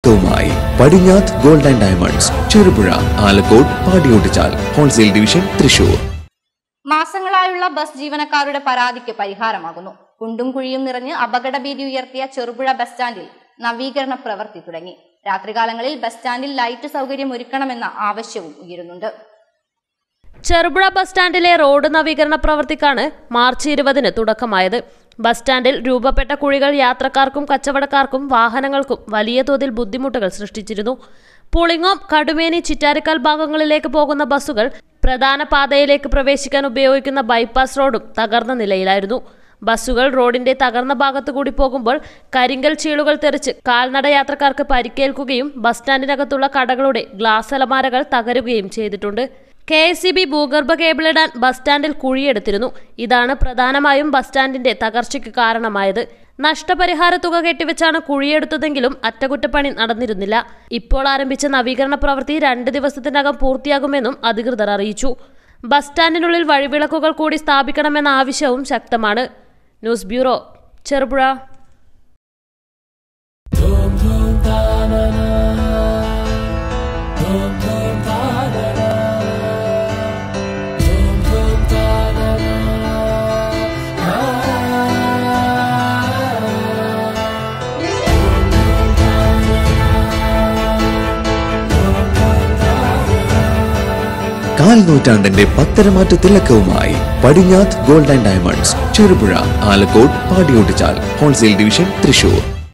തിളക്കവുമായി Padinjath gold and diamonds Cherupuzha Alakode Padiyottuchal wholesale division Thrissur മാസങ്ങളായുള്ള bus ജീവനക്കാരുടെ പരാതിക്ക് പരിഹാരമാകുന്നു കുണ്ടും കുഴിയും നിറഞ്ഞ് അപകട ഭീതി ഉയർത്തിയ ചെറുപുഴ ബസ് സ്റ്റാൻഡിൽ നവീകരണ പ്രവൃത്തി തുടങ്ങി രാത്രികാലങ്ങളിൽ ബസ് സ്റ്റാൻഡിൽ ലൈറ്റ് സൗകര്യം ഒരുക്കണമെന്ന ആവശ്യവും ഉയരുന്നുണ്ട് ചെറുപുഴ ബസ് സ്റ്റാൻഡിലെ റോഡ് നവീകരണ പ്രവൃത്തിക്കാണ് മാർച്ച് ഇരുപതിന് തുടക്കമായത് ബസ് സ്റ്റാൻഡിൽ രൂപപ്പെട്ട കുഴികൾ യാത്രക്കാർക്കും കച്ചവടക്കാർക്കും വാഹനങ്ങൾക്കും വലിയ തോതിൽ ബുദ്ധിമുട്ടുകൾ സൃഷ്ടിച്ചിരുന്നു പുളിങ്ങോം കടുമേനി ചിറ്റാരിക്കാൽ ഭാഗങ്ങളിലേക്ക് പോകുന്ന ബസ്സുകൾ പ്രധാന പാതയിലേക്ക് പ്രവേശിക്കാൻ ഉപയോഗിക്കുന്ന ബൈപ്പാസ് റോഡും തകർന്ന നിലയിലായിരുന്നു ബസ്സുകൾ റോഡിന്റെ തകർന്ന ഭാഗത്തു കൂടി പോകുമ്പോൾ കരിങ്കൽ ചീളുകൾ തെറിച്ച് കാൽനട യാത്രക്കാർക്ക് പരിക്കേൽക്കുകയും ബസ് സ്റ്റാൻഡിനകത്തുള്ള കടകളുടെ ഗ്ലാസ് അലമാരകൾ തകരുകയും ചെയ്തിട്ടുണ്ട് കെ എസ് സി ബി ഭൂഗർഭ കേബിളിടാൻ ബസ് സ്റ്റാൻഡിൽ കുഴിയെടുത്തിരുന്നു ഇതാണ് പ്രധാനമായും ബസ് സ്റ്റാൻഡിന്റെ തകർച്ചയ്ക്ക് കാരണമായത് നഷ്ടപരിഹാര തുക കെട്ടിവെച്ചാണ് കുഴിയെടുത്തതെങ്കിലും അറ്റകുറ്റപ്പണി നടന്നിരുന്നില്ല ഇപ്പോൾ ആരംഭിച്ച നവീകരണ പ്രവൃത്തി രണ്ട് ദിവസത്തിനകം പൂർത്തിയാകുമെന്നും അധികൃതർ അറിയിച്ചു ബസ് സ്റ്റാൻഡിനുള്ളിൽ വഴിവിളക്കുകൾ കൂടി സ്ഥാപിക്കണമെന്ന ആവശ്യവും ശക്തമാണ് ന്യൂസ് ബ്യൂറോ ചെറുപുഴ കാൽ നൂറ്റാണ്ടിന്റെ പത്തരമാറ്റ തിളക്കവുമായി Padinjath gold and diamonds Cherupuzha Alakode Padiyottuchal wholesale division Thrissur